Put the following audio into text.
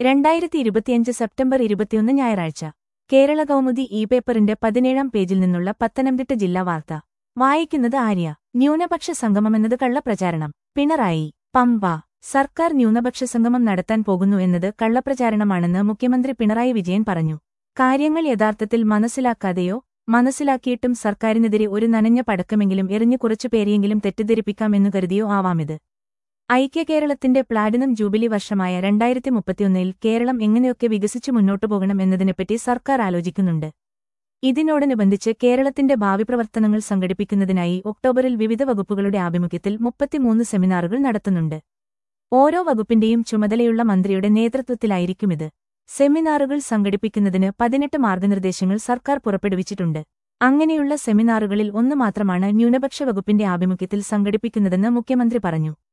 രണ്ടായിരത്തി ഇരുപത്തിയഞ്ച് സെപ്റ്റംബർ ഇരുപത്തിയൊന്ന് ഞായറാഴ്ച കേരള കൗമുദി ഇ പേപ്പറിന്റെ പതിനേഴാം പേജിൽ നിന്നുള്ള പത്തനംതിട്ട ജില്ലാ വാർത്ത വായിക്കുന്നത് ആര്യ ന്യൂനപക്ഷ സംഗമമെന്നത് കള്ളപ്രചാരണം പിണറായി പമ്പ സർക്കാർ ന്യൂനപക്ഷ സംഗമം നടത്താൻ പോകുന്നു എന്നത് കള്ളപ്രചാരണമാണെന്ന് മുഖ്യമന്ത്രി പിണറായി വിജയൻ പറഞ്ഞു കാര്യങ്ങൾ യഥാർത്ഥത്തിൽ മനസ്സിലാക്കാതെയോ മനസ്സിലാക്കിയിട്ടും സർക്കാരിനെതിരെ ഒരു നനഞ്ഞ പടക്കമെങ്കിലും എറിഞ്ഞു കുറച്ചു പേരെയെങ്കിലും തെറ്റിദ്ധരിപ്പിക്കാമെന്നു കരുതിയോ ആവാമിത് ഐക്യകേരളത്തിന്റെ പ്ലാറ്റിനം ജൂബിലി വർഷമായ രണ്ടായിരത്തി മുപ്പത്തിയൊന്നിൽ കേരളം എങ്ങനെയൊക്കെ വികസിച്ചു മുന്നോട്ടു പോകണം എന്നതിനെപ്പറ്റി സർക്കാർ ആലോചിക്കുന്നുണ്ട് ഇതിനോടനുബന്ധിച്ച് കേരളത്തിന്റെ ഭാവി പ്രവർത്തനങ്ങൾ സംഘടിപ്പിക്കുന്നതിനായി ഒക്ടോബറിൽ വിവിധ വകുപ്പുകളുടെ ആഭിമുഖ്യത്തിൽ മുപ്പത്തിമൂന്ന് സെമിനാറുകൾ നടത്തുന്നുണ്ട് ഓരോ വകുപ്പിന്റെയും ചുമതലയുള്ള മന്ത്രിയുടെ നേതൃത്വത്തിലായിരിക്കുമിത് സെമിനാറുകൾ സംഘടിപ്പിക്കുന്നതിന് പതിനെട്ട് മാർഗനിർദ്ദേശങ്ങൾ സർക്കാർ പുറപ്പെടുവിച്ചിട്ടുണ്ട് അങ്ങനെയുള്ള സെമിനാറുകളിൽ ഒന്ന് മാത്രമാണ് ന്യൂനപക്ഷ വകുപ്പിന്റെ ആഭിമുഖ്യത്തിൽ സംഘടിപ്പിക്കുന്നതെന്ന് മുഖ്യമന്ത്രി പറഞ്ഞു